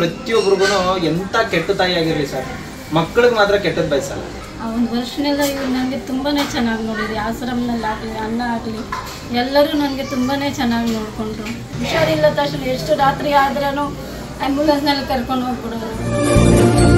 ಪ್ರತಿಯೊಬ್ಬರಿಗೂ ಎಂಥ ಕೆಟ್ಟ ತಾಯಿ ಆಗಿರಲಿ ಸರ್ ಮಕ್ಕಳಿಗೆ ಮಾತ್ರ ಕೆಟ್ಟದ್ದು ಬಯಸಲ್ಲ ಆ ಒಂದು ವರ್ಷನೆಲ್ಲ ಇವ್ರು ನನಗೆ ತುಂಬಾ ಚೆನ್ನಾಗಿ ನೋಡಿದ್ರು ಆಶ್ರಮನಲ್ಲಿ ಆಗಲಿ ಅನ್ನ ಆಗಲಿ ಎಲ್ಲರೂ ನನಗೆ ತುಂಬಾ ಚೆನ್ನಾಗಿ ನೋಡಿಕೊಂಡ್ರು ಹುಷಾರಿಲ್ಲ ತಕ್ಷಣ ಎಷ್ಟು ರಾತ್ರಿ ಆದ್ರೂ ಆ್ಯಂಬುಲೆನ್ಸ್ನಲ್ಲಿ ಕರ್ಕೊಂಡು ಹೋಗ್ಬಿಡೋರು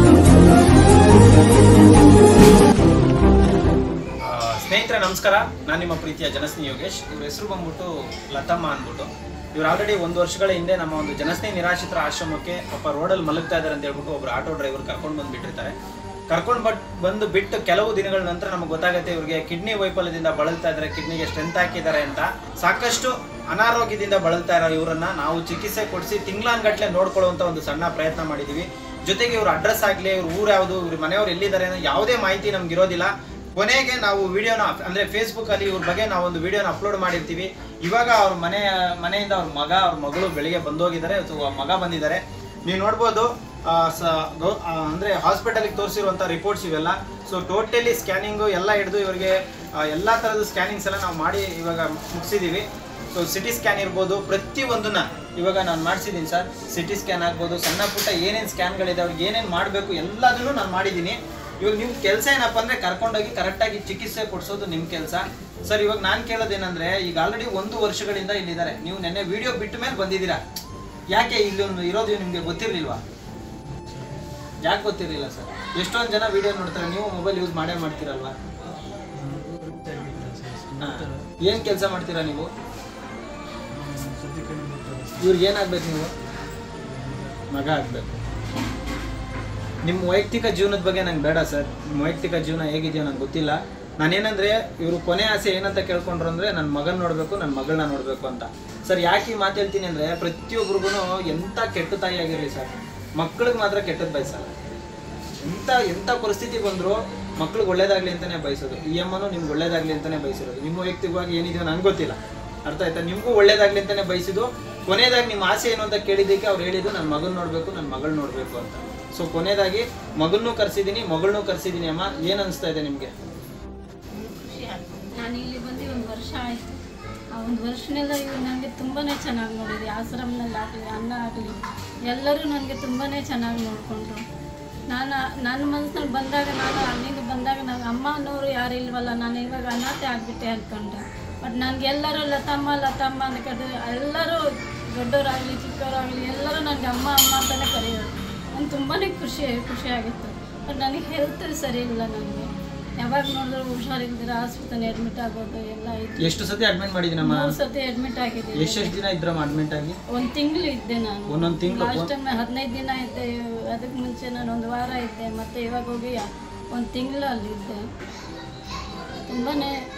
ಆ, ಸ್ನೇಹಿತರೆ ನಮಸ್ಕಾರ ನಾನು ನಿಮ್ಮ ಪ್ರೀತಿಯ ಜನಸ್ನೇಹಿ ಯೋಗೇಶ್ ಇವ್ರ ಹೆಸರು ಬಂದ್ಬಿಟ್ಟು ಲತಮ್ಮ ಅಂದ್ಬಿಟ್ಟು ಇವ್ರು ಆಲ್ರೆಡಿ ಒಂದು ವರ್ಷಗಳ ಹಿಂದೆ ನಮ್ಮ ಒಂದು ಜನಸ್ನೇಹಿ ನಿರಾಶ್ರಿತರ ಆಶ್ರಮಕ್ಕೆ ಪಾಪ ರೋಡಲ್ಲಿ ಮಲಗ್ತಾ ಇದ್ದಾರೆ ಅಂತ ಹೇಳ್ಬಿಟ್ಟು ಒಬ್ರು ಆಟೋ ಡ್ರೈವರ್ ಕರ್ಕೊಂಡು ಬಂದ್ಬಿಟ್ಟಿರ್ತಾರೆ ಕರ್ಕೊಂಡು ಬಟ್ ಬಂದು ಬಿಟ್ಟು ಕೆಲವು ದಿನಗಳ ನಂತರ ನಮಗೆ ಗೊತ್ತಾಗುತ್ತೆ ಇವ್ರಿಗೆ ಕಿಡ್ನಿ ವೈಫಲ್ಯದಿಂದ ಬಳಲ್ತಾ ಇದ್ದಾರೆ ಕಿಡ್ನಿಗೆ ಸ್ಟ್ರೆಂತ್ ಹಾಕಿದ್ದಾರೆ ಅಂತ ಸಾಕಷ್ಟು ಅನಾರೋಗ್ಯದಿಂದ ಬಳಲ್ತಾ ಇರೋ ಇವರನ್ನ ನಾವು ಚಿಕಿತ್ಸೆ ಕೊಡಿಸಿ ತಿಂಗಳಾನ್ಗಟ್ಲೆ ನೋಡ್ಕೊಳ್ಳುವಂತ ಒಂದು ಸಣ್ಣ ಪ್ರಯತ್ನ ಮಾಡಿದೀವಿ ಜೊತೆಗೆ ಇವ್ರ ಅಡ್ರೆಸ್ ಆಗಲಿ ಇವ್ರ ಊರು ಯಾವುದು ಇವ್ರ ಮನೆಯವ್ರು ಎಲ್ಲಿದ್ದಾರೆ ಅನ್ನೋ ಯಾವುದೇ ಮಾಹಿತಿ ನಮ್ಗೆ ಇರೋದಿಲ್ಲ ಕೊನೆಗೆ ನಾವು ವಿಡಿಯೋನ ಅಂದ್ರೆ ಫೇಸ್ಬುಕ್ ಅಲ್ಲಿ ಇವ್ರ ಬಗ್ಗೆ ನಾವು ಒಂದು ವಿಡಿಯೋನ ಅಪ್ಲೋಡ್ ಮಾಡಿರ್ತೀವಿ ಇವಾಗ ಅವ್ರ ಮನೆ ಮನೆಯಿಂದ ಅವ್ರ ಮಗ ಅವ್ರ ಮಗಳು ಬೆಳಿಗ್ಗೆ ಬಂದೋಗಿದ್ದಾರೆ ಅಥವಾ ಮಗ ಬಂದಿದ್ದಾರೆ ನೀವು ನೋಡ್ಬೋದು ಆ, ಸ- ಗೌ- ಆ, ಅಂದ್ರೆ ಹಾಸ್ಪಿಟಲ್ಗೆ ತೋರಿಸಿರುವಂತ ರಿಪೋರ್ಟ್ಸ್ ಇವೆಲ್ಲ ಸೊ ಟೋಟಲಿ ಸ್ಕ್ಯಾನಿಂಗು ಎಲ್ಲ ಹಿಡಿದು ಇವರಿಗೆ ಎಲ್ಲ ಥರದ ಸ್ಕ್ಯಾನಿಂಗ್ಸ್ ಎಲ್ಲ ನಾವು ಮಾಡಿ ಇವಾಗ ಮುಗಿಸಿದೀವಿ ಸೊ ಸಿಟಿ ಸ್ಕ್ಯಾನ್ ಇರ್ಬೋದು ಪ್ರತಿಯೊಂದನ್ನ ಇವಾಗ ನಾನು ಮಾಡಿಸಿದ್ದೀನಿ ಸರ್ ಸಿಟಿ ಸ್ಕ್ಯಾನ್ ಆಗ್ಬೋದು ಸಣ್ಣ ಪುಟ್ಟ ಏನೇನು ಸ್ಕ್ಯಾನ್ಗಳಿದೆ ಅವ್ರಿಗೆ ಏನೇನು ಮಾಡಬೇಕು ಎಲ್ಲದನ್ನು ನಾನು ಮಾಡಿದ್ದೀನಿ ಇವಾಗ ನಿಮ್ಮ ಕೆಲಸ ಏನಪ್ಪ ಅಂದರೆ ಕರ್ಕೊಂಡೋಗಿ ಕರೆಕ್ಟಾಗಿ ಚಿಕಿತ್ಸೆ ಕೊಡಿಸೋದು ನಿಮ್ಮ ಕೆಲಸ ಸರ್ ಇವಾಗ ನಾನು ಕೇಳೋದೇನಂದ್ರೆ ಈಗ ಆಲ್ರೆಡಿ ಒಂದು ವರ್ಷಗಳಿಂದ ಇಲ್ಲಿದ್ದಾರೆ ನೀವು ನೆನ್ನೆ ವಿಡಿಯೋ ಬಿಟ್ಟ ಮೇಲೆ ಬಂದಿದ್ದೀರಾ ಯಾಕೆ ಇಲ್ಲಿ ಒಂದು ಇರೋದು ನಿಮಗೆ ಗೊತ್ತಿರಲಿಲ್ವಾ ಯಾಕೆ ಗೊತ್ತಿರಲಿಲ್ಲ ಸರ್ ಎಷ್ಟೊಂದು ಜನ ವಿಡಿಯೋ ನೋಡ್ತಾರೆ ನೀವು ಮೊಬೈಲ್ ಯೂಸ್ ಮಾಡೇ ಮಾಡ್ತೀರಲ್ವಾ ಏನು ಕೆಲಸ ಮಾಡ್ತೀರಾ ನೀವು ಇವ್ರಿಗೆ ಏನಾಗ್ಬೇಕು ನೀವು ಮಗ ಆಗ್ಬೇಕು ನಿಮ್ಮ ವೈಯಕ್ತಿಕ ಜೀವನದ ಬಗ್ಗೆ ನಂಗೆ ಬೇಡ ಸರ್ ನಿಮ್ಮ ವೈಯಕ್ತಿಕ ಜೀವನ ಹೇಗಿದೆಯೋ ನಂಗೆ ಗೊತ್ತಿಲ್ಲ ನಾನೇನಂದ್ರೆ ಇವರು ಕೊನೆ ಆಸೆ ಏನಂತ ಕೇಳ್ಕೊಂಡ್ರು ಅಂದ್ರೆ ನನ್ನ ಮಗನ ನೋಡಬೇಕು ನನ್ನ ಮಗಳನ್ನ ನೋಡಬೇಕು ಅಂತ ಸರ್ ಯಾಕೆ ಈ ಮಾತು ಹೇಳ್ತೀನಿ ಅಂದ್ರೆ ಪ್ರತಿಯೊಬ್ಬರಿಗೂ ಎಂಥ ಕೆಟ್ಟ ತಾಯಿ ಆಗಿರಲಿ ಸರ್ ಮಕ್ಕಳಿಗೆ ಮಾತ್ರ ಕೆಟ್ಟದ್ದು ಬಯಸಲ್ಲ ಎಂಥ ಎಂಥ ಪರಿಸ್ಥಿತಿ ಬಂದರೂ ಮಕ್ಳಿಗೆ ಒಳ್ಳೇದಾಗ್ಲಿ ಅಂತಾನೆ ಬಯಸೋದು ಈ ಅಮ್ಮನೂ ನಿಮ್ಗೆ ಒಳ್ಳೇದಾಗ್ಲಿ ಅಂತಾನೆ ಬಯಸಿರೋದು ನಿಮ್ಮ ವೈಯಕ್ತಿಕವಾಗಿ ಏನಿದೆಯೋ ನನಗೆ ಗೊತ್ತಿಲ್ಲ ಅರ್ಥ ಆಯ್ತಾ ನಿಮಗೂ ಒಳ್ಳೇದಾಗ್ಲಿ ಅಂತಾನೆ ಬಯಸಿದ್ದು ಕೊನೆಯದಾಗಿ ನಿಮ್ಮ ಆಸೆ ಏನು ಅಂತ ಕೇಳಿದ್ದಕ್ಕೆ ಅವ್ರು ಹೇಳಿದ್ದು ನನ್ನ ಮಗನ ನೋಡಬೇಕು ನನ್ನ ಮಗಳು ನೋಡಬೇಕು ಅಂತ ಸೊ ಕೊನೆಯದಾಗಿ ಮಗನ್ನೂ ಕರ್ಸಿದ್ದೀನಿ ಮಗಳನ್ನೂ ಕರ್ಸಿದ್ದೀನಿ ಅಮ್ಮ ಏನು ಅನಿಸ್ತಾ ಇದೆ ನಿಮಗೆ ಖುಷಿ ಆಗ್ತದೆ ನಾನು ಇಲ್ಲಿ ಬಂದು ಒಂದು ವರ್ಷ ಆಯಿತು ಆ ಒಂದು ವರ್ಷನೆಲ್ಲ ಇವ್ರು ನನಗೆ ತುಂಬಾ ಚೆನ್ನಾಗಿ ನೋಡಿದ್ರು ಆಶ್ರಮನಲ್ಲಿ ಆಗಲಿ ಅನ್ನ ಆಗಲಿ ಎಲ್ಲರೂ ನನಗೆ ತುಂಬಾ ಚೆನ್ನಾಗಿ ನೋಡಿಕೊಂಡ್ರು ನಾನು ನನ್ನ ಮನಸ್ಸಿನಲ್ಲಿ ಬಂದಾಗ ನಾನು ಅಲ್ಲಿಂದ ಬಂದಾಗ ನಾನು ಅಮ್ಮ ಅನ್ನೋರು ಯಾರು ಇಲ್ವಲ್ಲ ನಾನು ಇವಾಗ ಅನಾಥೆ ಆಗಿಬಿಟ್ಟೆ ಅಂದ್ಕೊಂಡೆ ಬಟ್ ನನಗೆ ಎಲ್ಲರೂ ಲತಮ್ಮ ಲತಮ್ಮ ಅಂದ್ಕೊಂಡು ಎಲ್ಲರೂ ದೊಡ್ಡವರಾಗಲಿ ಚಿಕ್ಕವರಾಗಲಿ ಎಲ್ಲರೂ ನನಗೆ ಅಮ್ಮ ಅಮ್ಮ ಅಂತಲೇ ಕರೆಯೋರು ನಂಗೆ ತುಂಬಾ ಖುಷಿ ಖುಷಿಯಾಗಿತ್ತು ಬಟ್ ನನಗೆ ಹೆಲ್ತ್ ಸರಿ ಇಲ್ಲ ನನಗೆ ಯಾವಾಗ ನೋಡಿದ್ರು ಹುಷಾರಿಲ್ದಿರ ಆಸ್ಪತ್ರೆ ಅಡ್ಮಿಟ್ ಆಗೋದು ಎಲ್ಲ ಇತ್ತು ಎಷ್ಟು ಸತಿ ಅಡ್ಮಿಟ್ ಮಾಡಿದ್ದೀನಮ್ಮ ಮೂರು ಸತಿ ಅಡ್ಮಿಟ್ ಆಗಿದ್ದೀನಿ ಎಷ್ಟೆಷ್ಟು ದಿನ ಇದ್ರಮ್ಮ ಅಡ್ಮಿಟ್ ಆಗಿ ಒಂದು ತಿಂಗಳು ಇದ್ದೆ ನಾನು ಒಂದೊಂದು ತಿಂಗಳು ಲಾಸ್ಟ್ ಟೈಮ್ ಹದಿನೈದು ದಿನ ಇದ್ದೆ ಅದಕ್ಕೆ ಮುಂಚೆ ನಾನು ಒಂದು ವಾರ ಇದ್ದೆ ಮತ್ತೆ ಇವಾಗ ಹೋಗಿ ಒಂದು ತಿಂಗಳು ಅಲ್ಲಿ ಇದ್ದೆ ತುಂಬಾ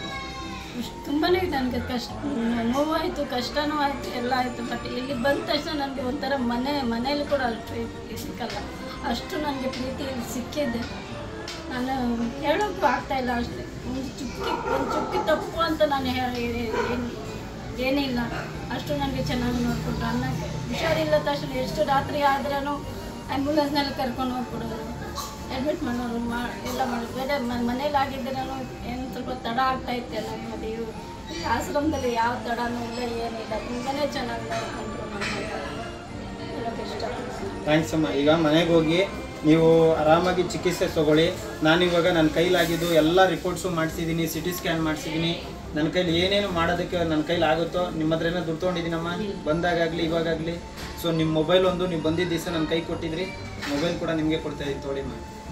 ತುಂಬಾ ನನಗೆ ಕಷ್ಟ ನೋವಾಯಿತು ಕಷ್ಟನೂ ಆಯಿತು ಎಲ್ಲ ಆಯಿತು ಬಟ್ ಇಲ್ಲಿ ಬಂದ ತಕ್ಷಣ ನನಗೆ ಒಂಥರ ಮನೆ ಮನೇಲಿ ಕೂಡ ಅಷ್ಟು ಇದು ಸಿಕ್ಕಲ್ಲ ಅಷ್ಟು ನನಗೆ ಪ್ರೀತಿ ಇಲ್ಲಿ ಸಿಕ್ಕಿದೆ ನಾನು ಹೇಳೋಕ್ಕೂ ಆಗ್ತಾ ಇಲ್ಲ ಅಷ್ಟೇ ಒಂದು ಚುಕ್ಕಿ ಒಂದು ಚುಕ್ಕಿ ತಪ್ಪು ಅಂತ ನಾನು ಹೇಳಿ ಏನು ಏನಿಲ್ಲ ಅಷ್ಟು ನನಗೆ ಚೆನ್ನಾಗಿ ನೋಡಿಕೊಂಡ್ರು ಅನ್ನಕ್ಕೆ ಹುಷಾರಿಲ್ಲ ತಕ್ಷಣ ಎಷ್ಟು ರಾತ್ರಿ ಆದ್ರೂ ಆ್ಯಂಬುಲೆನ್ಸ್ನಲ್ಲಿ ಕರ್ಕೊಂಡು ಹೋಗ್ಬಿಡೋರು ಅಡ್ಮಿಟ್ ಮಾಡೋರು ಮಾ ಎಲ್ಲ ಮಾಡೋದು ಬೇರೆ ಮನೇಲಿ ಆಗಿದ್ದರೂ ಏನು ಸ್ವಲ್ಪ ತಡ ಆಗ್ತಾ ಇತ್ತಲ್ಲ ಮತ್ತು ಇವು ಈ ಆಶ್ರಮದಲ್ಲಿ ಯಾವ ತಡನೂ ಇಲ್ಲ ಏನಿಲ್ಲ ತುಂಬಾ ಚೆನ್ನಾಗಿ ನೋಡಿಕೊಂಡ್ರು ನನ್ನ ಹೇಳೋಕ್ಕೆ ಇಷ್ಟಪಡ್ತೀನಿ ಥ್ಯಾಂಕ್ಸ್ ಅಮ್ಮ ಈಗ ಮನೆಗೆ ಹೋಗಿ ನೀವು ಆರಾಮಾಗಿ ಚಿಕಿತ್ಸೆ ತಗೊಳ್ಳಿ ನಾನಿವಾಗ ನನ್ನ ಕೈಲಾಗಿದ್ದು ಎಲ್ಲ ರಿಪೋರ್ಟ್ಸು ಮಾಡಿಸಿದ್ದೀನಿ ಸಿ ಟಿ ಸ್ಕ್ಯಾನ್ ಮಾಡಿಸಿದ್ದೀನಿ ನನ್ನ ಕೈಲಿ ಏನೇನು ಮಾಡೋದಕ್ಕೆ ನನ್ನ ಕೈಲಿ ಆಗುತ್ತೋ ನಿಮ್ಮ ಹತ್ರ ಏನೋ ದುಡ್ಡು ತೊಗೊಂಡಿದ್ದೀನಮ್ಮ ಬಂದಾಗಲಿ ಇವಾಗಲಿ ಸೊ ನಿಮ್ಮ ಮೊಬೈಲ್ ಒಂದು ನೀವು ಬಂದಿದ್ದ ದಿವಸ ನನ್ನ ಕೈ ಕೊಟ್ಟಿದ್ರಿ ಮೊಬೈಲ್ ಕೂಡ ನಿಮಗೆ ಕೊಡ್ತಾ ಇದ್ದೀನಿ ತೊಗೊಳ್ಳಿಮ್ಮ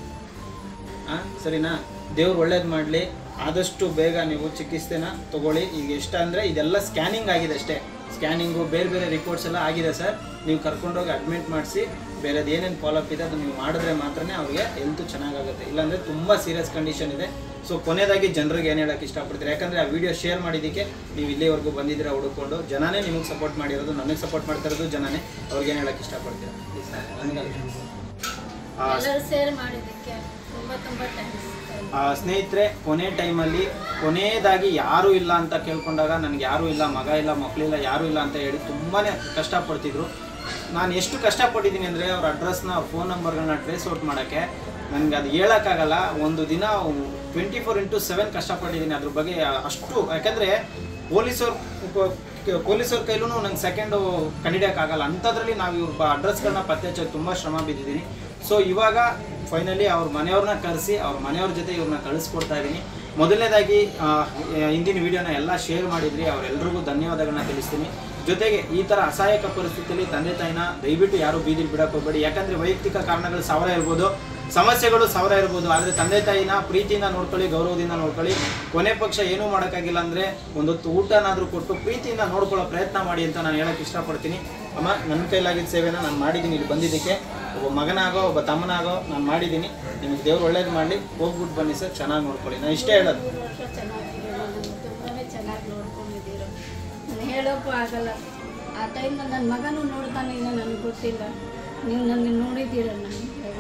ಹಾಂ ಸರಿನಾ ದೇವ್ರು ಒಳ್ಳೇದು ಮಾಡಲಿ ಆದಷ್ಟು ಬೇಗ ನೀವು ಚಿಕಿತ್ಸೆನ ತಗೊಳ್ಳಿ ಈಗ ಎಷ್ಟು ಅಂದರೆ ಇದೆಲ್ಲ ಸ್ಕ್ಯಾನಿಂಗ್ ಆಗಿದೆ ಅಷ್ಟೇ ಸ್ಕ್ಯಾನಿಂಗು ಬೇರೆ ಬೇರೆ ರಿಪೋರ್ಟ್ಸ್ ಎಲ್ಲ ಆಗಿದೆ ಸರ್ ನೀವು ಕರ್ಕೊಂಡೋಗಿ ಅಡ್ಮಿಟ್ ಮಾಡಿಸಿ ಬೇರೆದು ಏನೇನು ಫಾಲೋಅಪ್ ಇದೆ ಅದು ನೀವು ಮಾಡಿದ್ರೆ ಮಾತ್ರನೇ ಅವ್ರಿಗೆ ಹೆಲ್ತ್ ಚೆನ್ನಾಗಾಗುತ್ತೆ ಇಲ್ಲಾಂದರೆ ತುಂಬ ಸೀರಿಯಸ್ ಕಂಡೀಷನ್ ಇದೆ ಸೊ ಕೊನೆಯದಾಗಿ ಜನರಿಗೆ ಏನು ಹೇಳೋಕ್ಕೆ ಇಷ್ಟಪಡ್ತೀರಿ ಯಾಕಂದರೆ ಆ ವಿಡಿಯೋ ಶೇರ್ ಮಾಡಿದ್ದಕ್ಕೆ ನೀವು ಇಲ್ಲಿವರೆಗೂ ಬಂದಿದ್ದೀರಾ ಹುಡುಕೊಂಡು ಜನನೇ ನಿಮಗೆ ಸಪೋರ್ಟ್ ಮಾಡಿರೋದು ನನಗೆ ಸಪೋರ್ಟ್ ಮಾಡ್ತಾ ಇರೋದು ಜನನೇ ಅವ್ರಿಗೆ ಏನು ಹೇಳೋಕ್ಕೆ ಇಷ್ಟಪಡ್ತೀರಾ ನನಗಲ್ಲ ಆ, ಎಲ್ಲರೂ ಸೇರ್ ಮಾಡಿದ್ದಕ್ಕೆ ತುಂಬ ತುಂಬ ಥ್ಯಾಂಕ್ಸ್ ಆ, ಸ್ನೇಹಿತರೆ ಕೊನೆ ಟೈಮಲ್ಲಿ ಕೊನೆಯದಾಗಿ ಯಾರೂ ಇಲ್ಲ ಅಂತ ಕೇಳ್ಕೊಂಡಾಗ ನನಗೆ ಯಾರೂ ಇಲ್ಲ ಮಗ ಇಲ್ಲ ಮಕ್ಕಳಿಲ್ಲ ಯಾರೂ ಇಲ್ಲ ಅಂತ ಹೇಳಿ ತುಂಬಾ ಕಷ್ಟಪಡ್ತಿದ್ರು ನಾನು ಎಷ್ಟು ಕಷ್ಟಪಟ್ಟಿದ್ದೀನಿ ಅಂದರೆ ಅವ್ರ ಅಡ್ರೆಸ್ನ ಅವ್ರ ಫೋನ್ ನಂಬರ್ಗಳನ್ನ ಟ್ರೇಸ್ ಔಟ್ ಮಾಡೋಕ್ಕೆ ನನಗೆ ಅದು ಹೇಳೋಕ್ಕಾಗಲ್ಲ ಒಂದು ದಿನ ಟ್ವೆಂಟಿ ಫೋರ್ ಇಂಟು ಸೆವೆನ್ ಕಷ್ಟಪಟ್ಟಿದ್ದೀನಿ ಅದ್ರ ಬಗ್ಗೆ ಅಷ್ಟು ಯಾಕಂದರೆ ಪೊಲೀಸರು ಪೊಲೀಸರ ಕೈಲೂ ನಂಗೆ ಸೆಕೆಂಡು ಕಂಡಿಡಿಯೋಕ್ಕಾಗಲ್ಲ ಅಂಥದ್ರಲ್ಲಿ ನಾವು ಇವ್ರ ಅಡ್ರೆಸ್ಗಳನ್ನ ಪತ್ತೆ ಹಚ್ಚೋಕೆ ತುಂಬ ಶ್ರಮ ಬಿದ್ದಿದ್ದೀನಿ ಸೊ ಇವಾಗ ಫೈನಲಿ ಅವ್ರ ಮನೆಯವ್ರನ್ನ ಕರೆಸಿ ಅವ್ರ ಮನೆಯವ್ರ ಜೊತೆ ಇವ್ರನ್ನ ಕಳಿಸ್ಕೊಡ್ತಾ ಇದ್ದೀನಿ ಮೊದಲನೇದಾಗಿ ಆ, ಹಿಂದಿನ ವಿಡಿಯೋನ ಎಲ್ಲ ಶೇರ್ ಮಾಡಿದ್ರಿ ಅವರೆಲ್ಲರಿಗೂ ಧನ್ಯವಾದಗಳನ್ನ ತಿಳಿಸ್ತೀನಿ ಜೊತೆಗೆ ಈ ಥರ ಅಸಹಾಯಕ ಪರಿಸ್ಥಿತಿಯಲ್ಲಿ ತಂದೆ ತಾಯಿನ ದಯವಿಟ್ಟು ಯಾರು ಬೀದಿಲಿ ಬಿಡಕ್ಕೆ ಹೋಗ್ಬೇಡಿ ಯಾಕಂದರೆ ವೈಯಕ್ತಿಕ ಕಾರಣಗಳು ಸಾವಿರ ಇರ್ಬೋದು ಸಮಸ್ಯೆಗಳು ಸಾವಿರ ಇರ್ಬೋದು ಆದರೆ ತಂದೆ ತಾಯಿನ ಪ್ರೀತಿಯಿಂದ ನೋಡ್ಕೊಳ್ಳಿ ಗೌರವದಿಂದ ನೋಡ್ಕೊಳ್ಳಿ ಕೊನೆ ಪಕ್ಷ ಏನೂ ಮಾಡೋಕ್ಕಾಗಿಲ್ಲ ಅಂದರೆ ಒಂದೊತ್ತು ಊಟನಾದರೂ ಕೊಟ್ಟು ಪ್ರೀತಿಯಿಂದ ನೋಡ್ಕೊಳ್ಳೋ ಪ್ರಯತ್ನ ಮಾಡಿ ಅಂತ ನಾನು ಹೇಳಕ್ಕೆ ಇಷ್ಟಪಡ್ತೀನಿ ಅಮ್ಮ ನನ್ನ ಕೈಲಾಗಿದ್ದ ಸೇವೆನ ನಾನು ಮಾಡಿದ್ದೀನಿ ಇಲ್ಲಿ ಬಂದಿದ್ದಕ್ಕೆ ಒಬ್ಬ ಮಗನಾಗೋ ಒಬ್ಬ ತಮ್ಮನಾಗೋ ನಾನು ಮಾಡಿದ್ದೀನಿ ನಿಮಗೆ ದೇವ್ರು ಒಳ್ಳೇದು ಮಾಡಲಿ ಹೋಗ್ಬಿಟ್ಟು ಬನ್ನಿ ಸರ್ ಚೆನ್ನಾಗಿ ನೋಡ್ಕೊಳ್ಳಿ ನಾನು ಇಷ್ಟೇ ಹೇಳೋದು ಮೂರು ವರ್ಷ ಚೆನ್ನಾಗಿದೆ ನನಗೆ ತುಂಬಾ ಚೆನ್ನಾಗಿ ನೋಡ್ಕೊಂಡಿದ್ದೀರ ನಾನು ಹೇಳೋಕ್ಕೂ ಆಗಲ್ಲ ಆ ಟೈಮ್ನಲ್ಲಿ ನನ್ನ ಮಗನೂ ನೋಡ್ತಾನೆ ಇಲ್ಲ ನನಗೆ ಗೊತ್ತಿಲ್ಲ ನೀವು ನನ್ನ ನೋಡಿದ್ದೀರ ನಾನು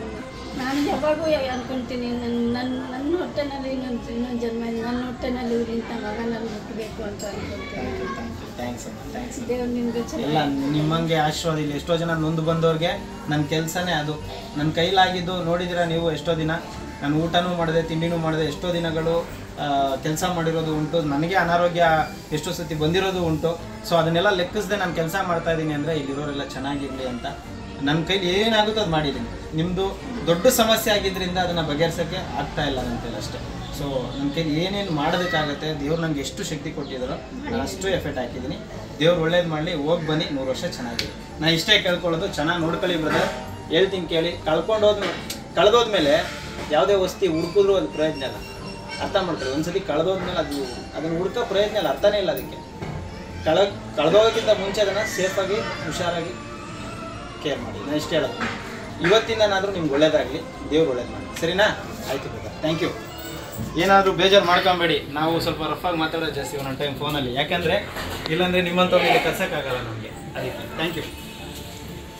ನಾನು ಯಾವಾಗೂ ಅನ್ಕೊಂತೀನಿ ನನ್ನ ನನ್ನ ನನ್ನ ಹೊಟ್ಟೆನಲ್ಲಿ ಇನ್ನೊಂದು ಇನ್ನೊಂದು ಜನ್ಮ ಇದೆ. ನನ್ನ ಹೊಟ್ಟೆನಲ್ಲಿ ಇಂಥ ಮಗ ನಾನು ಹುಟ್ಟಬೇಕು ಅಂತ ಅನ್ಕೊಂತೀನಿ ಥ್ಯಾಂಕ್ಸ್ ಅಮ್ಮ ಥ್ಯಾಂಕ್ಸ್ ದೇವ್ರು ನಿಮ್ಗೆ ಎಲ್ಲ ಚೆನ್ನಾಗಿ ನಿಮ್ಮಂಗೆ ಆಶೀರ್ವಾದ ಇಲ್ಲಿ ಎಷ್ಟೋ ಜನ ನೊಂದು ಬಂದವ್ರಿಗೆ ನನ್ನ ಕೆಲಸನೇ ಅದು ನನ್ನ ಕೈಲಾಗಿದ್ದು ನೋಡಿದ್ದೀರಾ ನೀವು ಎಷ್ಟೋ ದಿನ ನಾನು ಊಟನೂ ಮಾಡಿದೆ ತಿಂಡಿನೂ ಮಾಡಿದೆ ಎಷ್ಟೋ ದಿನಗಳು ಕೆಲಸ ಮಾಡಿರೋದು ಉಂಟು ನನಗೆ ಅನಾರೋಗ್ಯ ಎಷ್ಟೋ ಸತಿ ಬಂದಿರೋದು ಉಂಟು ಸೊ ಅದನ್ನೆಲ್ಲ ಲೆಕ್ಕಿಸದೆ ನಾನು ಕೆಲಸ ಮಾಡ್ತಾ ಇದ್ದೀನಿ ಅಂದರೆ ಇಲ್ಲಿರೋರೆಲ್ಲ ಚೆನ್ನಾಗಿರಲಿ ಅಂತ ನನ್ನ ಕೈಲಿ ಏನಾಗುತ್ತೋ ಅದು ಮಾಡಿದ್ದೀನಿ ನಿಮ್ಮದು ದೊಡ್ಡ ಸಮಸ್ಯೆ ಆಗಿದ್ದರಿಂದ ಅದನ್ನು ಬಗೆಹರಿಸೋಕ್ಕೆ ಆಗ್ತಾ ಇಲ್ಲ ನನ್ನ ಕೈಲಿ ಅಷ್ಟೇ ಸೊ ನನ್ನ ಕೈಲಿ ಏನೇನು ಮಾಡೋದಕ್ಕಾಗತ್ತೆ ದೇವ್ರು ನನಗೆ ಎಷ್ಟು ಶಕ್ತಿ ಕೊಟ್ಟಿದ್ದಾರೋ ನಾನು ಅಷ್ಟು ಎಫೆಕ್ಟ್ ಹಾಕಿದ್ದೀನಿ ದೇವ್ರು ಒಳ್ಳೇದು ಮಾಡಲಿ ಹೋಗಿ ಬನ್ನಿ ನೂರು ವರ್ಷ ಚೆನ್ನಾಗಿದೆ ನಾನು ಇಷ್ಟೇ ಕೇಳ್ಕೊಳ್ಳೋದು ಚೆನ್ನಾಗಿ ನೋಡ್ಕೊಳ್ಳಿ ಬ್ರದರ್ ಹೇಳ್ತೀನಿ ಕೇಳಿ ಕಳ್ಕೊಂಡು ಹೋದ್ ಕಳೆದೋದ್ಮೇಲೆ ಯಾವುದೇ ವಸ್ತಿ ಹುಡುಕಿದ್ರು ಅದು ಪ್ರಯೋಜನ ಇಲ್ಲ ಅರ್ಥ ಮಾಡ್ತಾರೆ ಒಂದ್ಸತಿ ಕಳೆದೋದ್ಮೇಲೆ ಅದು ಅದನ್ನು ಹುಡ್ಕೋ ಪ್ರಯತ್ನ ಇಲ್ಲ ಅರ್ಥನೇ ಇಲ್ಲ ಅದಕ್ಕೆ ಕಳ ಕಳೆದೋಗೋಕ್ಕಿಂತ ಮುಂಚೆ ಅದನ್ನು ಸೇಫಾಗಿ ಹುಷಾರಾಗಿ ಕೇರ್ ಮಾಡಿ ನಾನು ಇಷ್ಟೇ ಹೇಳೋದು ಇವತ್ತಿಂದನಾದರೂ ನಿಮ್ಗೆ ಒಳ್ಳೇದಾಗಲಿ ದೇವ್ರು ಒಳ್ಳೇದು ಮಾಡಿ ಸರಿನಾ ಆಯಿತು ಬ್ರದರ್ ಥ್ಯಾಂಕ್ ಯು ಏನಾದರೂ ಬೇಜಾರು ಮಾಡ್ಕೊಬೇಡಿ ನಾವು ಸ್ವಲ್ಪ ರಫಾಗಿ ಮಾತಾಡೋದು ಜಾಸ್ತಿ ಒಂದೊಂದು ಟೈಮ್ ಫೋನಲ್ಲಿ ಯಾಕಂದರೆ ಇಲ್ಲಾಂದರೆ ನಿಮ್ಮಂಥವ್ರಿಗೆ ಕರ್ಸೋಕ್ಕಾಗಲ್ಲ ನಮಗೆ ಅದಕ್ಕೆ ಥ್ಯಾಂಕ್ ಯು